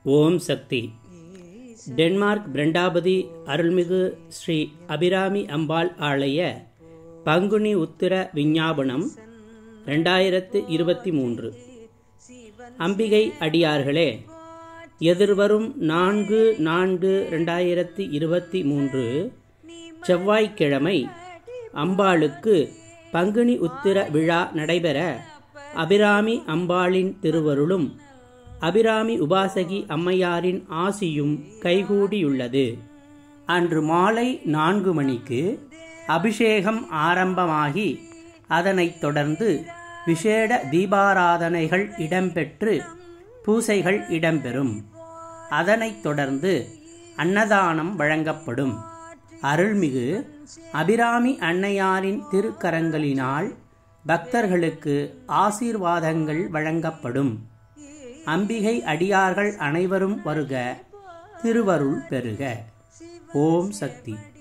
ஓம் சக்தி Denmark பிரண்டாபதி அருள்மிகு ஸ்ரீ அபிராமி அம்பாள் ஆலய பங்குனி உத்திர விஞ்ஞாபனம் ரெண்டாயிரத்து இருபத்தி மூன்று அம்பிகை அடியார்களே எதிர்வரும் நான்கு நான்கு ரெண்டாயிரத்தி இருபத்தி மூன்று செவ்வாய்க்கிழமை அம்பாளுக்கு பங்குனி உத்திர விழா நடைபெற அபிராமி அம்பாளின் திருவருளும் அபிராமி உபாசகி அம்மையாரின் ஆசியும் கைகூடியுள்ளது அன்று மாலை நான்கு மணிக்கு அபிஷேகம் ஆரம்பமாகி அதனைத் தொடர்ந்து விசேட தீபாராதனைகள் இடம்பெற்று பூசைகள் இடம்பெறும் அதனைத் தொடர்ந்து அன்னதானம் வழங்கப்படும் அருள்மிகு அபிராமி அன்னையாரின் திருக்கரங்களினால் பக்தர்களுக்கு ஆசீர்வாதங்கள் வழங்கப்படும் அம்பிகை அடியார்கள் அனைவரும் வருக திருவருள் பெறுக ஓம் சக்தி